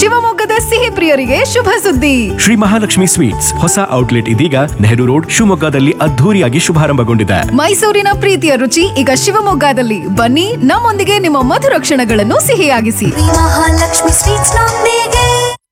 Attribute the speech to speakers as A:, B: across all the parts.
A: ಶಿವಮೊಗ್ಗದ ಸಿಹಿ ಪ್ರಿಯರಿಗೆ ಶುಭ ಸುದ್ದಿ
B: ಶ್ರೀ ಮಹಾಲಕ್ಷ್ಮಿ ಸ್ವೀಟ್ಸ್ ಹೊಸ ಔಟ್ಲೆಟ್ ಇದೀಗ ನೆಹರು ರೋಡ್ ಶಿವಮೊಗ್ಗದಲ್ಲಿ ಅದ್ಧೂರಿಯಾಗಿ ಶುಭಾರಂಭಗೊಂಡಿದೆ
A: ಮೈಸೂರಿನ ಪ್ರೀತಿಯ ರುಚಿ ಈಗ ಶಿವಮೊಗ್ಗದಲ್ಲಿ ಬನ್ನಿ ನಮ್ಮೊಂದಿಗೆ ನಿಮ್ಮ ಮಧುರ ಕ್ಷಣಗಳನ್ನು ಸಿಹಿಯಾಗಿಸಿ
C: ಮಹಾಲಕ್ಷ್ಮಿ ಸ್ವೀಟ್ಸ್ ನೊಂದಿಗೆ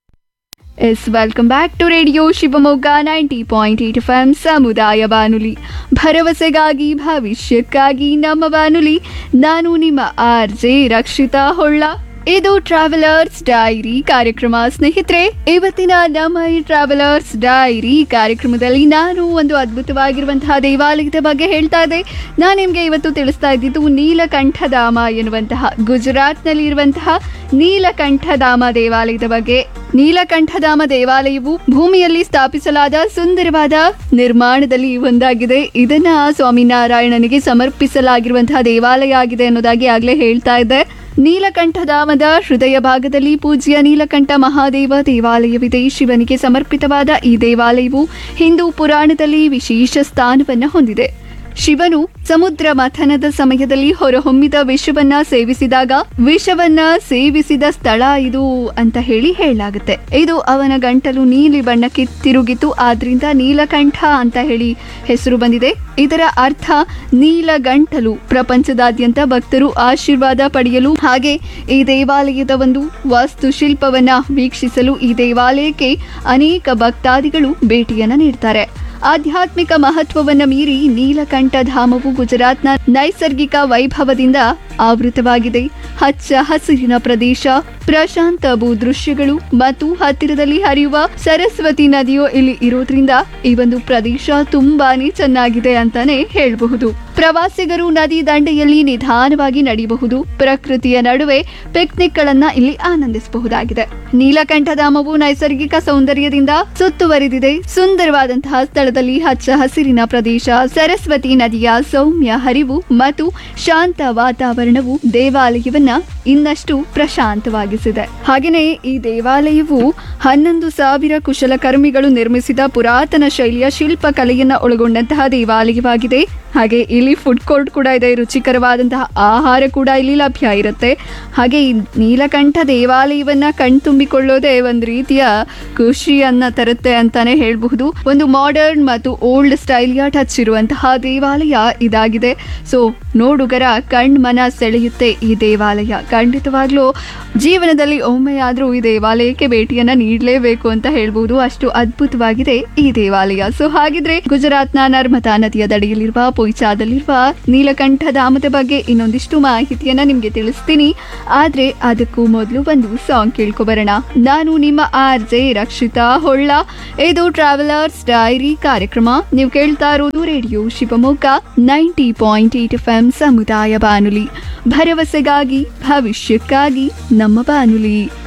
D: yes welcome back to radio Shivamogga ninety point eight F M ಸಮುದಾಯ ಬಾನುಲಿ ಭರವಸೆಗಾಗಿ ಭವಿಷ್ಯಕ್ಕಾಗಿ ನಮ್ಮ ಬಾನುಲಿ ನಾನು ನಿಮ್ಮ ಆರ್ ಜೆ ರಕ್ಷಿತಾ ಹೊಳ್ಳ ಇದು ಟ್ರಾವೆಲರ್ಸ್ ಡೈರಿ ಕಾರ್ಯಕ್ರಮ ಸ್ನೇಹಿತರೆ ಇವತ್ತಿನ ನಮ್ಮ ಈ ಟ್ರಾವೆಲರ್ಸ್ ಡೈರಿ ಕಾರ್ಯಕ್ರಮದಲ್ಲಿ ನಾನು ಒಂದು ಅದ್ಭುತವಾಗಿರುವಂತಹ ದೇವಾಲಯದ ಬಗ್ಗೆ ಹೇಳ್ತಾ ಇದ್ದೆ ನಾನು ನಿಮಗೆ ಇವತ್ತು ತಿಳಿಸ್ತಾ ಇದ್ದಿದ್ದು ನೀಲಕಂಠಧಾಮ ಎನ್ನುವಂತಹ ಗುಜರಾತ್ನಲ್ಲಿ ಇರುವಂತಹ ನೀಲಕಂಠಧಾಮ ದೇವಾಲಯದ ಬಗ್ಗೆ ನೀಲಕಂಠಧಾಮ ದೇವಾಲಯವು ಭೂಮಿಯಲ್ಲಿ ಸ್ಥಾಪಿಸಲಾದ ಸುಂದರವಾದ ನಿರ್ಮಾಣದಲ್ಲಿ ಒಂದಾಗಿದೆ ಇದನ್ನ ಸ್ವಾಮಿನಾರಾಯಣನಿಗೆ ಸಮರ್ಪಿಸಲಾಗಿರುವಂತಹ ದೇವಾಲಯ ಆಗಿದೆ ಅನ್ನೋದಾಗಿ ಆಗ್ಲೇ ಹೇಳ್ತಾ ಇದ್ದೆ ನೀಲಕಂಠಧಾಮದ ಹೃದಯ ಭಾಗದಲ್ಲಿ ಪೂಜ್ಯ ನೀಲಕಂಠ ಮಹಾದೇವ ದೇವಾಲಯವಿದೆ ಶಿವನಿಗೆ ಸಮರ್ಪಿತವಾದ ಈ ದೇವಾಲಯವು ಹಿಂದೂ ಪುರಾಣದಲ್ಲಿ ವಿಶೇಷ ಸ್ಥಾನವನ್ನು ಹೊಂದಿದೆ ಶಿವನು ಸಮುದ್ರ ಮಥನದ ಸಮಯದಲ್ಲಿ ಹೊರಹೊಮ್ಮಿದ ವಿಷವನ್ನ ಸೇವಿಸಿದಾಗ ವಿಷವನ್ನ ಸೇವಿಸಿದ ಸ್ಥಳ ಇದು ಅಂತ ಹೇಳಿ ಹೇಳಲಾಗುತ್ತೆ ಇದು ಅವನ ಗಂಟಲು ನೀಲಿ ಬಣ್ಣಕ್ಕೆ ತಿರುಗಿತು ಆದ್ರಿಂದ ನೀಲಕಂಠ ಅಂತ ಹೇಳಿ ಹೆಸರು ಬಂದಿದೆ ಇದರ ಅರ್ಥ ನೀಲಗಂಟಲು ಪ್ರಪಂಚದಾದ್ಯಂತ ಭಕ್ತರು ಆಶೀರ್ವಾದ ಪಡೆಯಲು ಹಾಗೆ ಈ ದೇವಾಲಯದ ಒಂದು ವಾಸ್ತುಶಿಲ್ಪವನ್ನ ವೀಕ್ಷಿಸಲು ಈ ದೇವಾಲಯಕ್ಕೆ ಅನೇಕ ಭಕ್ತಾದಿಗಳು ಭೇಟಿಯನ್ನ ನೀಡ್ತಾರೆ ಆಧ್ಯಾತ್ಮಿಕ ಮಹತ್ವವನ್ನ ಮೀರಿ ನೀಲಕಂಠ ಧಾಮವು ಗುಜರಾತ್ನ ನೈಸರ್ಗಿಕ ವೈಭವದಿಂದ ಆವೃತವಾಗಿದೆ ಹಚ್ಚ ಹಸಿರಿನ ಪ್ರದೇಶ ಪ್ರಶಾಂತ ಭೂದೃಶ್ಯಗಳು ಮತ್ತು ಹತ್ತಿರದಲ್ಲಿ ಹರಿಯುವ ಸರಸ್ವತಿ ನದಿಯು ಇಲ್ಲಿ ಇರೋದ್ರಿಂದ ಈ ಒಂದು ಪ್ರದೇಶ ತುಂಬಾನೇ ಚೆನ್ನಾಗಿದೆ ಅಂತಾನೆ ಹೇಳಬಹುದು ಪ್ರವಾಸಿಗರು ನದಿ ದಂಡೆಯಲ್ಲಿ ನಿಧಾನವಾಗಿ ನಡೆಯಬಹುದು ಪ್ರಕೃತಿಯ ನಡುವೆ ಪಿಕ್ನಿಕ್ ಗಳನ್ನ ಇಲ್ಲಿ ಆನಂದಿಸಬಹುದಾಗಿದೆ ನೀಲಕಂಠಧಾಮವು ನೈಸರ್ಗಿಕ ಸೌಂದರ್ಯದಿಂದ ಸುತ್ತುವರಿದಿದೆ ಸುಂದರವಾದಂತಹ ಸ್ಥಳದಲ್ಲಿ ಹಚ್ಚ ಹಸಿರಿನ ಪ್ರದೇಶ ಸರಸ್ವತಿ ನದಿಯ ಸೌಮ್ಯ ಹರಿವು ಮತ್ತು ಶಾಂತ ವಾತಾವರಣವು ದೇವಾಲಯವನ್ನ ಇನ್ನಷ್ಟು ಪ್ರಶಾಂತವಾಗಿಸಿದೆ ಹಾಗೆಯೇ ಈ ದೇವಾಲಯವು ಹನ್ನೊಂದು ಸಾವಿರ ಕುಶಲಕರ್ಮಿಗಳು ನಿರ್ಮಿಸಿದ ಪುರಾತನ ಶೈಲಿಯ ಶಿಲ್ಪಕಲೆಯನ್ನ ಒಳಗೊಂಡಂತಹ ದೇವಾಲಯವಾಗಿದೆ ಹಾಗೆ ಇಲ್ಲಿ ಫುಡ್ ಕೋರ್ಟ್ ಕೂಡ ಇದೆ ರುಚಿಕರವಾದಂತಹ ಆಹಾರ ಕೂಡ ಇಲ್ಲಿ ಲಭ್ಯ ಇರುತ್ತೆ ಹಾಗೆ ಈ ನೀಲಕಂಠ ದೇವಾಲಯವನ್ನ ಕಣ್ತುಂಬಿಕೊಳ್ಳೋದೇ ಒಂದು ರೀತಿಯ ಖುಷಿಯನ್ನ ತರುತ್ತೆ ಅಂತಾನೆ ಹೇಳಬಹುದು ಒಂದು ಮಾಡರ್ನ್ ಮತ್ತು ಓಲ್ಡ್ ಸ್ಟೈಲಿಯ ಟಚ್ ಇರುವಂತಹ ದೇವಾಲಯ ಇದಾಗಿದೆ ಸೊ ನೋಡುಗರ ಕಣ್ಮನ ಸೆಳೆಯುತ್ತೆ ಈ ದೇವಾಲಯ ಖಂಡಿತವಾಗ್ಲೂ ಜೀವನದಲ್ಲಿ ಒಮ್ಮೆಯಾದ್ರೂ ಈ ದೇವಾಲಯಕ್ಕೆ ಭೇಟಿಯನ್ನ ನೀಡಲೇಬೇಕು ಅಂತ ಹೇಳ್ಬೋದು ಅಷ್ಟು ಅದ್ಭುತವಾಗಿದೆ ಈ ದೇವಾಲಯ ಸೊ ಹಾಗಿದ್ರೆ ಗುಜರಾತ್ನ ನರ್ಮದಾ ನದಿಯ ದಡಿಯಲ್ಲಿರುವ ಪೊಯ್ಚಾದಲ್ಲಿರುವ ನೀಲಕಂಠ ಧಾಮದ ಬಗ್ಗೆ ಇನ್ನೊಂದಿಷ್ಟು ಮಾಹಿತಿಯನ್ನ ನಿಮ್ಗೆ ತಿಳಿಸ್ತೀನಿ ಆದ್ರೆ ಅದಕ್ಕೂ ಮೊದಲು ಒಂದು ಸಾಂಗ್ ಕೇಳ್ಕೊಬರೋಣ ನಾನು ನಿಮ್ಮ ಆರ್ ಜೆ ರಕ್ಷಿತಾ ಹೊಳ್ಳ ಇದು ಟ್ರಾವೆಲರ್ಸ್ ಡೈರಿ ಕಾರ್ಯಕ್ರಮ ನೀವು ಕೇಳ್ತಾ ಇರೋದು radio Shivamogga ninety point eight F M ಸಮುದಾಯ ಬಾನುಲಿ ಭರವಸೆಗಾಗಿ ಭವಿಷ್ಯಕ್ಕಾಗಿ ನಮ್ಮ ಬಾನುಲಿ